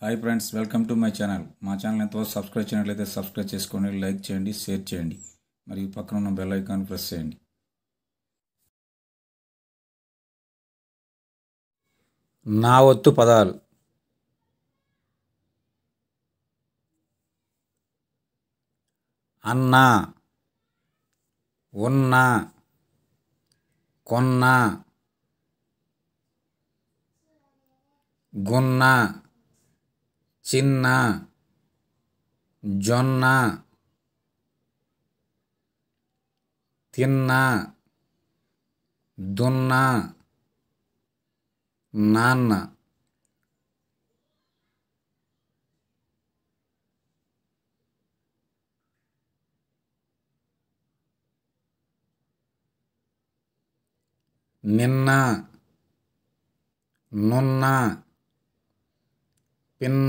hi friends welcome to my channel మా channel ఎంతవరకు subscribe చేయనట్లయితే సబ్స్క్రైబ్ చేసుకోండి లైక్ చేయండి షేర్ చేయండి మరియు పక్కన ఉన్న బెల్ ఐకాన్ ప్రెస్ చేయండి నా ఒత్తు పదాలు అన్న ఉన్న కొన్న గున్న చిన్న జొన్న తిన్న దున్న నాన్న నిన్న నున్న పిన్న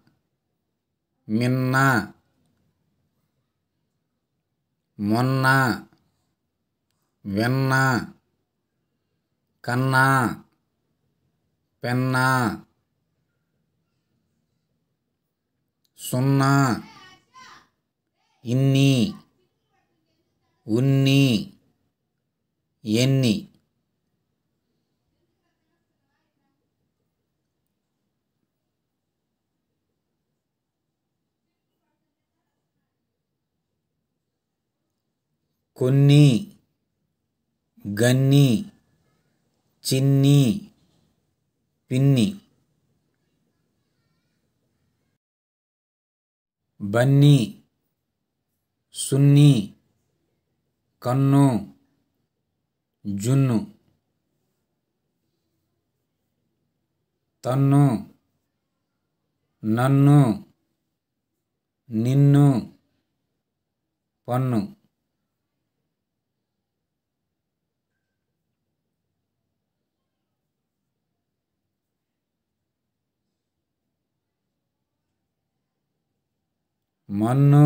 మిన్న మొన్న వెన్న కన్నా పెన్న సున్నా ఇన్ని ఉన్ని ఎన్ని కొన్ని గన్ని చిన్ని పిన్ని బన్ని సున్ని కన్ను జున్ను తన్ను నన్ను నిన్ను పన్ను మన్ను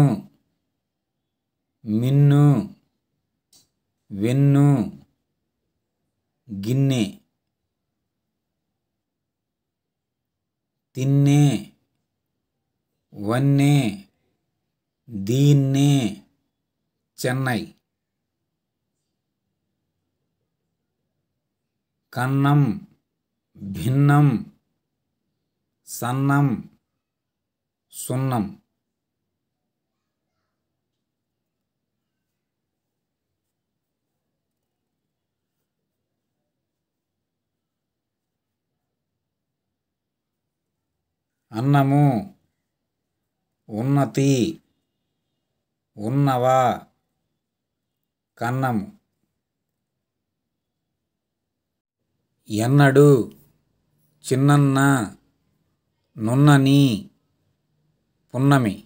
మిన్ను వెన్ను గిన్నె తిన్నే వన్నే దీన్నే చెన్నై కన్నం భిన్నం సన్నం సున్నం అన్నము ఉన్నతి ఉన్నవా కన్నము ఎన్నడు చిన్నన్న నున్నని పున్నమి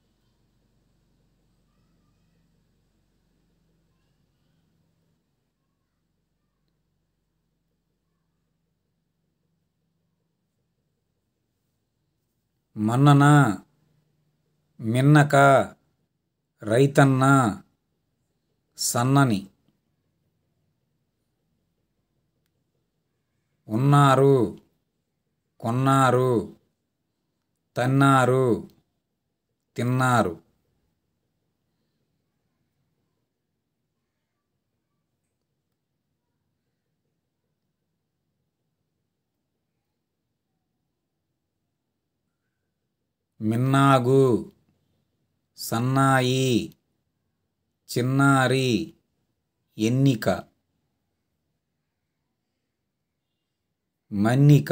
మన్నన మిన్నక రైతన్న సన్నని ఉన్నారు కొన్నారు తన్నారు తిన్నారు మిన్నాగు సన్నాయి చిన్నారి ఎన్నిక మన్నిక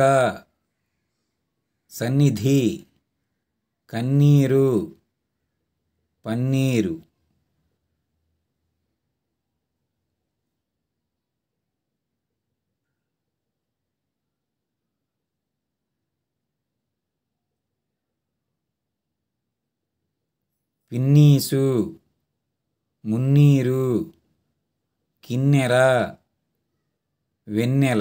సన్నిధి కన్నీరు పన్నీరు పిన్నీసు మున్నీరు కిన్నెర వెన్నెల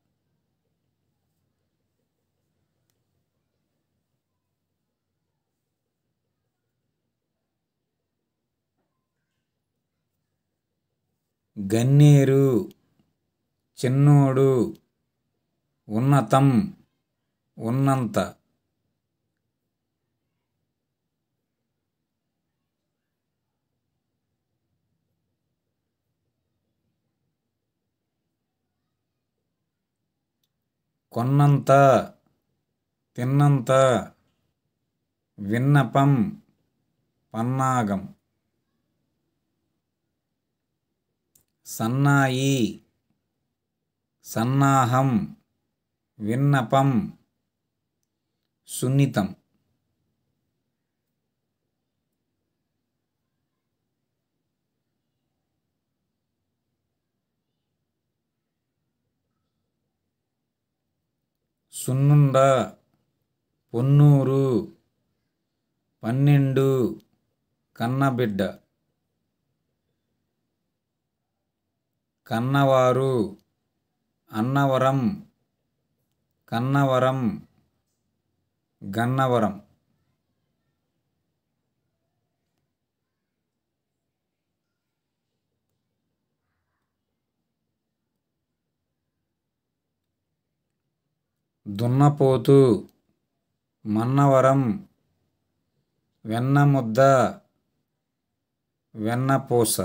గన్నేరు చిన్నోడు ఉన్నతం ఉన్నంత కొన్నంత తిన్నంత విన్నపం పన్నాగం సన్నాయి సన్నాహం విన్నపం సున్నితం సున్నుండ పొన్నూరు పన్నెండు కన్నబిడ్డ కన్నవారు అన్నవరం కన్నవరం గన్నవరం దున్నపోతు మన్నవరం వెన్నముద్ద వెన్నపూస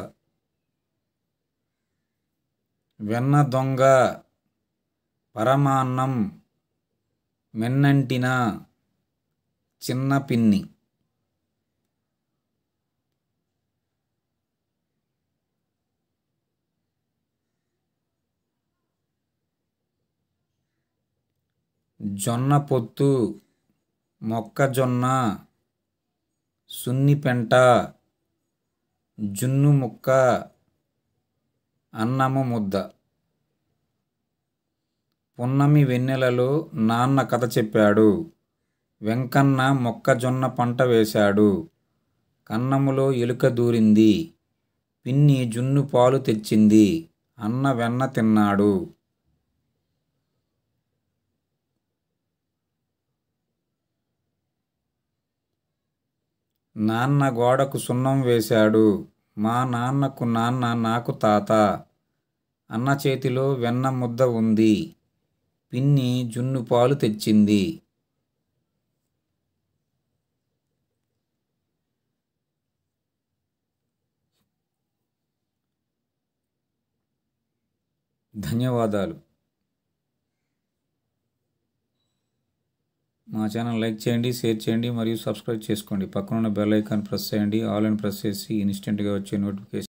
వెన్న దొంగ పరమాన్నం మెన్నంటిన చిన్న పిన్ని జొన్న పొత్తు మొక్కజొన్న సున్నిపెంట జున్ను ముక్క అన్నము ముద్ద పున్నమి వెన్నెలలో నాన్న కథ చెప్పాడు వెంకన్న మొక్కజొన్న పంట వేశాడు కన్నములో ఎలుక దూరింది పిన్ని జున్ను పాలు తెచ్చింది అన్న వెన్న తిన్నాడు నాన్న గోడకు సున్నం వేశాడు మా నాన్నకు నాన్న నాకు తాత అన్న చేతిలో వెన్న ముద్ద ఉంది పిన్ని జున్ను పాలు తెచ్చింది ధన్యవాదాలు మా ఛానల్ లైక్ చేయండి షేర్ చేయండి మరియు సబ్స్క్రైబ్ చేసుకోండి పక్కనున్న బెల్ ఐకాన్ ప్రెస్ చేయండి ఆల్ అని ప్రెస్ చేసి ఇన్స్టెంట్గా వచ్చే నోటిఫికేషన్